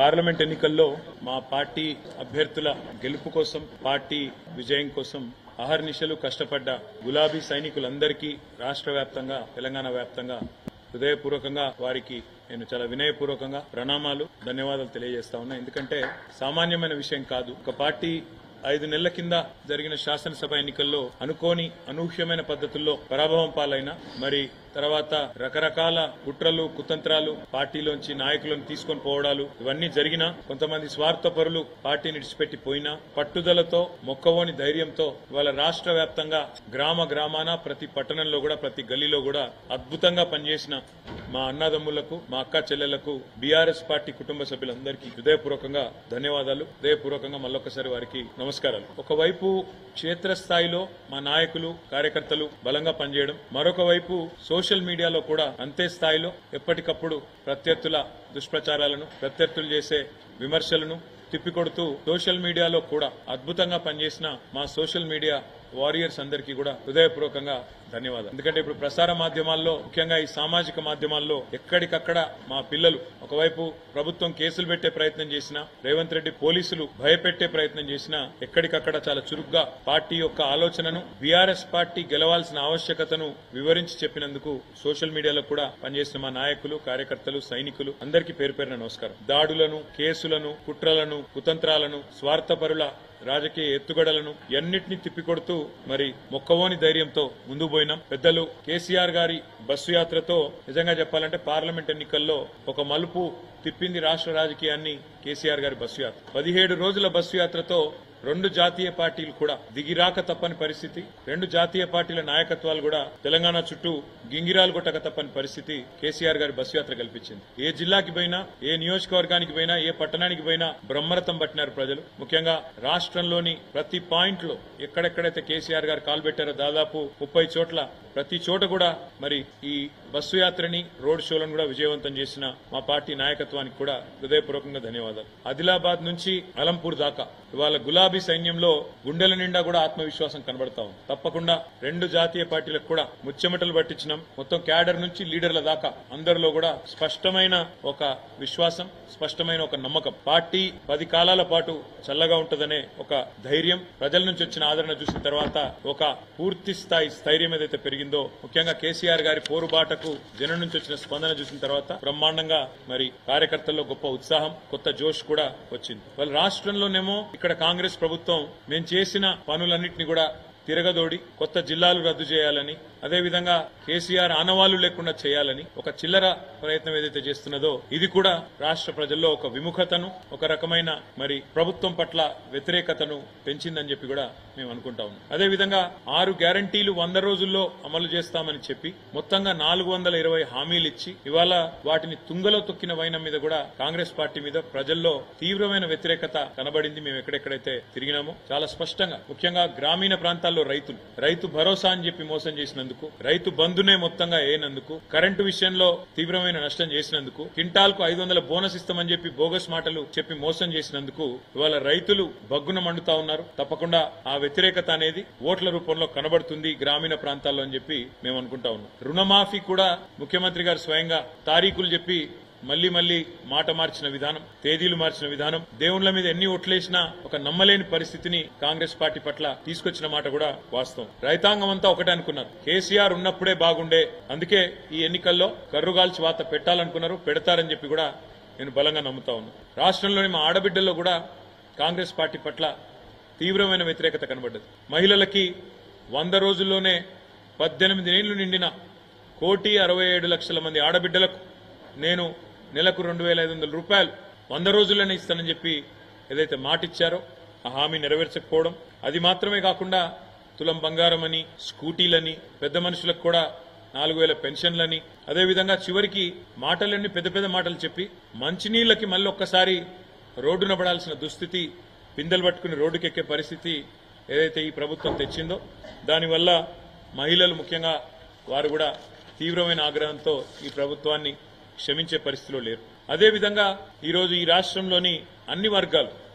parliament ఎన్నికల్లో మా party అభ్యర్థుల గెలుపు కోసం పార్టీ విజయం కోసం అహర్నిశలు కష్టపడ్డ గులాబీ సైనికులందరికీ రాష్ట్ర వ్యాప్తంగా తెలంగాణ వ్యాప్తంగా హృదయపూర్వకంగా వారికి నేను చాలా వినయపూర్వకంగా ప్రణామాలు ధన్యవాదాలు తెలియజేస్తా ఉన్నా ఎందుకంటే సామాన్యమైన విషయం కాదు ఒక పార్టీ ఐదు నెలల కింద జరిగిన శాసనసభ ఎన్నికల్లో అనుకోని అనూహ్యమైన పద్ధతుల్లో పరాభవం పాలైన మరి తర్వాత రకరకాల కుట్రలు కుతంత్రాలు పార్టీలోంచి నాయకులను తీసుకొని పోవడాలు ఇవన్నీ జరిగినా కొంతమంది స్వార్థపరులు పార్టీని విడిచిపెట్టి పోయినా పట్టుదలతో మొక్కవోని ధైర్యంతో ఇవాళ రాష్ట్ర వ్యాప్తంగా గ్రామ గ్రామాన ప్రతి పట్టణంలో కూడా ప్రతి గల్లీలో కూడా అద్భుతంగా పనిచేసిన మా అన్నదమ్ములకు మా అక్క చెల్లెళ్లకు బీఆర్ఎస్ పార్టీ కుటుంబ సభ్యులందరికీ హృదయపూర్వకంగా ధన్యవాదాలు హృదయపూర్వకంగా మళ్ళొకసారి వారికి నమస్కారాలు ఒకవైపు క్షేత్రస్థాయిలో మా నాయకులు కార్యకర్తలు బలంగా పనిచేయడం మరొక వైపు సోషల్ మీడియాలో కూడా అంతే స్థాయిలో ఎప్పటికప్పుడు ప్రత్యర్థుల దుష్ప్రచారాలను ప్రత్యర్థులు చేసే విమర్శలను తిప్పికొడుతూ సోషల్ మీడియాలో కూడా అద్భుతంగా పనిచేసిన మా సోషల్ మీడియా వారియర్స్ అందరికీ కూడా హృదయపూర్వకంగా ధన్యవాదాలు ఎందుకంటే ఇప్పుడు ప్రసార మాధ్యమాల్లో ముఖ్యంగా ఈ సామాజిక మాధ్యమాల్లో ఎక్కడికక్కడ మా పిల్లలు ఒకవైపు ప్రభుత్వం కేసులు పెట్టే ప్రయత్నం చేసినా రేవంత్ రెడ్డి పోలీసులు భయపెట్టే ప్రయత్నం చేసినా ఎక్కడికక్కడ చాలా చురుగ్గా పార్టీ యొక్క ఆలోచనను బీఆర్ఎస్ పార్టీ గెలవాల్సిన ఆవశ్యకతను వివరించి చెప్పినందుకు సోషల్ మీడియాలో కూడా పనిచేసిన మా నాయకులు కార్యకర్తలు సైనికులు అందరికీ పేరు పేరున నమస్కారం దాడులను కేసులను కుట్రలను కుతంత్రాలను స్వార్థపరుల రాజకీయ ఎత్తుగడలను ఎన్నిటిని తిప్పికొడుతూ మరి మొక్కవోని ధైర్యంతో ముందుకు పోయినాం పెద్దలు కేసీఆర్ గారి బస్సు యాత్రతో నిజంగా చెప్పాలంటే పార్లమెంట్ ఎన్నికల్లో ఒక మలుపు తిప్పింది రాష్ట్ర రాజకీయాన్ని కేసీఆర్ గారి బస్సు యాత్ర పదిహేడు రోజుల బస్సు యాత్రతో రెండు జాతీయ పార్టీలు కూడా దిగిరాక తప్పని పరిస్థితి రెండు జాతీయ పార్టీల నాయకత్వాలు కూడా తెలంగాణ చుట్టూ గింగిరాలు కొట్టక తప్పని పరిస్థితి కేసీఆర్ గారి బస్సు యాత్ర కల్పించింది ఏ జిల్లాకి పోయినా ఏ నియోజకవర్గానికి పోయినా ఏ పట్టణానికి పోయినా బ్రహ్మరథం పట్టినారు ప్రజలు ముఖ్యంగా రాష్ట్రంలోని ప్రతి పాయింట్ లో ఎక్కడెక్కడైతే కేసీఆర్ గారు కాలు పెట్టారో దాదాపు ముప్పై చోట్ల ప్రతి చోట కూడా మరి ఈ బస్సు యాత్రని రోడ్ షోలను కూడా విజయవంతం చేసిన మా పార్టీ నాయకత్వానికి కూడా హృదయపూర్వకంగా ధన్యవాదాలు ఆదిలాబాద్ నుంచి అలంపూర్ దాకా ఇవాళ గులాబీ సైన్యంలో గుండెల నిండా కూడా ఆత్మవిశ్వాసం కనబడతా ఉంది తప్పకుండా రెండు జాతీయ పార్టీలకు కూడా ముచ్చెమటలు పట్టించినాం మొత్తం క్యాడర్ నుంచి లీడర్ల దాకా అందరిలో కూడా స్పష్టమైన ఒక విశ్వాసం స్పష్టమైన ఒక నమ్మకం పార్టీ పది కాలాల పాటు చల్లగా ఉంటదనే ఒక ధైర్యం ప్రజల నుంచి వచ్చిన ఆదరణ చూసిన తర్వాత ఒక పూర్తి స్థాయి స్థైర్యం ఏదైతే పెరిగిందో ముఖ్యంగా కేసీఆర్ గారి పోరుబాటకు జనం నుంచి వచ్చిన స్పందన చూసిన తర్వాత బ్రహ్మాండంగా మరి కార్యకర్తల్లో గొప్ప ఉత్సాహం కొత్త జోష్ కూడా వచ్చింది వాళ్ళ రాష్ట్రంలోనేమో ఇక్కడ కాంగ్రెస్ ప్రభుత్వం మేము చేసిన పనులన్నింటినీ కూడా తిరగదోడి కొత్త జిల్లాలు రద్దు చేయాలని అదేవిధంగా కేసీఆర్ ఆనవాళ్లు లేకుండా చేయాలని ఒక చిల్లర ప్రయత్నం ఏదైతే చేస్తున్నదో ఇది కూడా రాష్ట్ర ప్రజల్లో ఒక విముఖతను ఒక రకమైన మరి ప్రభుత్వం పట్ల వ్యతిరేకతను పెంచిందని చెప్పి కూడా మేము అనుకుంటా ఉన్నాం అదేవిధంగా ఆరు గ్యారంటీలు వంద రోజుల్లో అమలు చేస్తామని చెప్పి మొత్తంగా నాలుగు వందల ఇరవై హామీలు ఇచ్చి ఇవాళ వాటిని తుంగలో తొక్కిన వైనం మీద కూడా కాంగ్రెస్ పార్టీ మీద ప్రజల్లో తీవ్రమైన వ్యతిరేకత కనబడింది మేము ఎక్కడెక్కడైతే తిరిగినామో చాలా స్పష్టంగా ముఖ్యంగా గ్రామీణ ప్రాంతాల్లో రైతులు రైతు భరోసా అని చెప్పి మోసం చేసినందుకు రైతు బంధునే మొత్తంగా వేయనందుకు కరెంటు విషయంలో తీవ్రమైన నష్టం చేసినందుకు కింటాల్కు ఐదు వందల బోనస్ ఇస్తామని చెప్పి బోగస్ మాటలు చెప్పి మోసం చేసినందుకు ఇవాళ రైతులు బగ్గున మండుతా ఉన్నారు తప్పకుండా ఆ వ్యతిరేకత అనేది ఓట్ల రూపంలో కనబడుతుంది గ్రామీణ ప్రాంతాల్లో అని చెప్పి మేము అనుకుంటా ఉన్నాం రుణమాఫీ కూడా ముఖ్యమంత్రి గారు స్వయంగా తారీఖులు చెప్పి మళ్లీ మళ్లీ మాట మార్చిన విధానం తేదీలు మార్చిన విధానం దేవుళ్ల మీద ఎన్ని ఓట్లేసినా ఒక నమ్మలేని పరిస్థితిని కాంగ్రెస్ పార్టీ పట్ల తీసుకొచ్చిన మాట కూడా వాస్తవం రైతాంగం అంతా ఒకటే అనుకున్నారు కేసీఆర్ ఉన్నప్పుడే బాగుండే అందుకే ఈ ఎన్నికల్లో కర్రుగాల్చి వాత పెట్టాలనుకున్నారు పెడతారని చెప్పి కూడా నేను బలంగా నమ్ముతా ఉన్నాను రాష్ట్రంలోని మా ఆడబిడ్డల్లో కూడా కాంగ్రెస్ పార్టీ పట్ల తీవ్రమైన వ్యతిరేకత కనబడ్డది మహిళలకి వంద రోజుల్లోనే పద్దెనిమిది ఏళ్లు నిండిన కోటి అరవై ఏడు లక్షల మంది ఆడబిడ్డలకు నేను నెలకు రెండు వేల ఐదు వందల రూపాయలు వంద రోజుల్లోనే ఇస్తానని చెప్పి ఏదైతే మాట ఇచ్చారో ఆ హామీ నెరవేర్చకపోవడం అది మాత్రమే కాకుండా తులం బంగారం అని స్కూటీలని పెద్ద మనుషులకు కూడా నాలుగు వేల పెన్షన్లని అదేవిధంగా చివరికి మాటలన్నీ పెద్ద పెద్ద మాటలు చెప్పి మంచినీళ్ళకి మళ్ళీ ఒక్కసారి రోడ్డున పడాల్సిన దుస్థితి బిందెలు పట్టుకుని రోడ్డుకెక్కే పరిస్థితి ఏదైతే ఈ ప్రభుత్వం తెచ్చిందో దానివల్ల మహిళలు ముఖ్యంగా వారు కూడా తీవ్రమైన ఆగ్రహంతో ఈ ప్రభుత్వాన్ని క్షమించే పరిస్థితిలో లేరు అదేవిధంగా ఈరోజు ఈ రాష్ట్రంలోని అన్ని వర్గాలు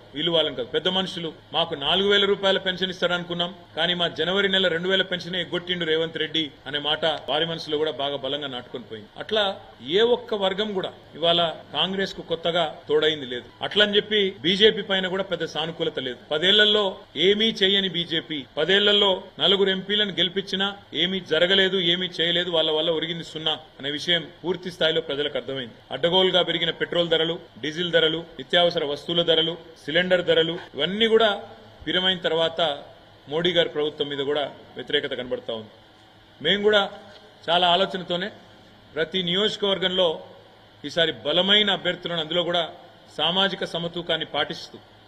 వీళ్ళు వాళ్ళని కాదు పెద్ద మనుషులు మాకు నాలుగు వేల రూపాయల పెన్షన్ ఇస్తారనుకున్నాం కానీ మా జనవరి నెల రెండు వేల పెన్షన్ ఎగ్గొట్టిండు రేవంత్ రెడ్డి అనే మాట వారి మనసులో కూడా బాగా బలంగా నాటుకొని పోయింది అట్లా ఏ ఒక్క వర్గం కూడా ఇవాళ కాంగ్రెస్ కు కొత్తగా తోడైంది లేదు అట్లని చెప్పి బీజేపీ పైన కూడా పెద్ద సానుకూలత లేదు పదేళ్లలో ఏమీ చేయని బీజేపీ పదేళ్లలో నలుగురు ఎంపీలను గెలిపించినా ఏమీ జరగలేదు ఏమీ చేయలేదు వాళ్ళ వల్ల ఒరిగింది సున్నా అనే విషయం పూర్తి స్థాయిలో ప్రజలకు అర్థమైంది అడ్డగోలుగా పెరిగిన పెట్రోల్ ధరలు డీజిల్ ధరలు నిత్యావసర వస్తువుల ధరలు సిలిండర్ ధరలు ఇవన్నీ కూడా పిరమైన తర్వాత మోడీ గారి ప్రభుత్వం మీద కూడా వ్యతిరేకత కనబడతా ఉంది మేము కూడా చాలా ఆలోచనతోనే ప్రతి నియోజకవర్గంలో ఈసారి బలమైన అభ్యర్థులను అందులో కూడా సామాజిక సమతూకాన్ని పాటిస్తూ